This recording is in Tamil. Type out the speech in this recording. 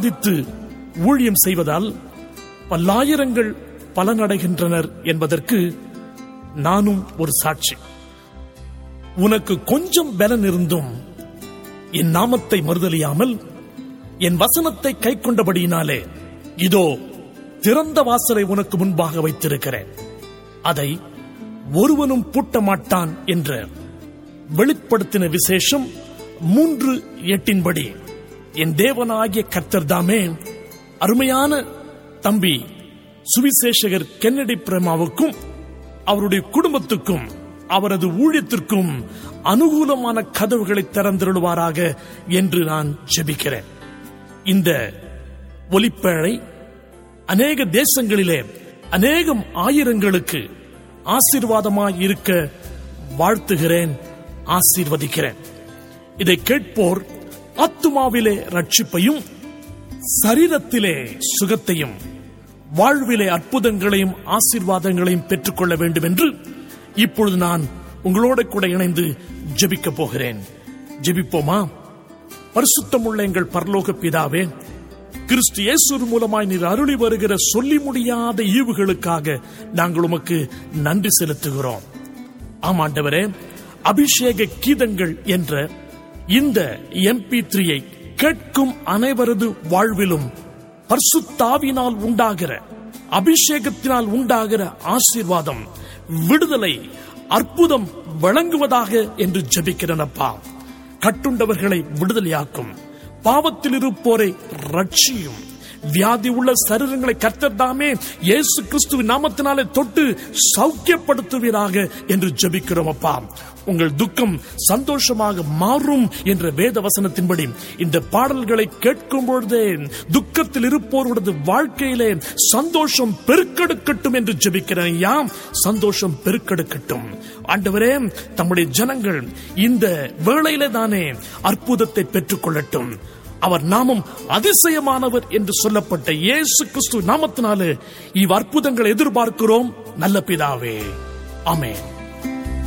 ஆராதித்து ஊழியம் செய்வதால் பல்லாயிரங்கள் பலனடைகின்றனர் என்பதற்கு நானும் ஒரு சாட்சி உனக்கு கொஞ்சம் பலன் இருந்தும் என் நாமத்தை மறுதலியாமல் என் வசனத்தை கை கொண்டபடியினாலே இதோ திறந்த வாசலை உனக்கு முன்பாக வைத்திருக்கிறேன் அதை ஒருவனும் பூட்ட மாட்டான் என்ற வெளிப்படுத்தின விசேஷம் மூன்று எட்டின்படி என் தேவனாகிய கர்த்தர் தாமே அருமையான தம்பி சுவிசேஷகர் கென்னடி பிரேமாவுக்கும் அவருடைய குடும்பத்துக்கும் அவரது ஊழியத்திற்கும் அனுகூலமான கதவுகளை திறந்திருடுவாராக என்று நான் ஜெபிக்கிறேன் இந்த ஒலிப்பேழை அநேக தேசங்களிலே அநேகம் ஆயிரங்களுக்கு ஆசீர்வாதமாய் இருக்க வாழ்த்துகிறேன் ஆசீர்வதிக்கிறேன் இதை கேட்போர் ஆத்துமாவிலே ரட்சிப்பையும் சரீரத்திலே சுகத்தையும் வாழ்விலே அற்புதங்களையும் ஆசீர்வாதங்களையும் பெற்றுக்கொள்ள வேண்டும் என்று இப்பொழுது நான் உங்களோட கூட இணைந்து ஜெபிக்க போகிறேன் ஜெபிப்போமா பரிசுத்தமுள்ள எங்கள் பரலோக பிதாவே கிறிஸ்து இயேசு மூலமாய் நீர் அருளி வருகிற சொல்லி முடியாத ஈவுகளுக்காக நாங்கள் உமக்கு நன்றி செலுத்துகிறோம் ஆமாண்டவரே அபிஷேக கீதங்கள் என்ற இந்த எம்பி த்ரீயை கேட்கும் அனைவரது வாழ்விலும் பர்சுத்தாவினால் உண்டாகிற அபிஷேகத்தினால் உண்டாகிற ஆசீர்வாதம் விடுதலை அற்புதம் வழங்குவதாக என்று ஜெபிக்கிறனப்பா கட்டுண்டவர்களை விடுதலையாக்கும் பாவத்தில் இருப்போரை ரட்சியும் வியாதி உள்ள சரீரங்களை கர்த்தர்தாமே இயேசு கிறிஸ்துவின் நாமத்தினாலே தொட்டு சௌக்கியப்படுத்துவீராக என்று ஜெபிக்கிறோம் அப்பா உங்கள் துக்கம் சந்தோஷமாக மாறும் என்ற வேத வசனத்தின்படி இந்த பாடல்களை கேட்கும் பொழுதே துக்கத்தில் இருப்போருடைய வாழ்க்கையிலே சந்தோஷம் பெருக்கெடுக்கட்டும் என்று ஜெபிக்கிறேன் யாம் சந்தோஷம் பெருக்கெடுக்கட்டும் ஆண்டவரே தம்முடைய ஜனங்கள் இந்த வேளையிலே தானே அற்புதத்தை பெற்றுக்கொள்ளட்டும் அவர் நாமம் அதிசயமானவர் என்று சொல்லப்பட்ட இயேசு கிறிஸ்து நாமத்தினாலே இவ் அற்புதங்களை எதிர்பார்க்கிறோம் நல்ல பிதாவே ஆமென்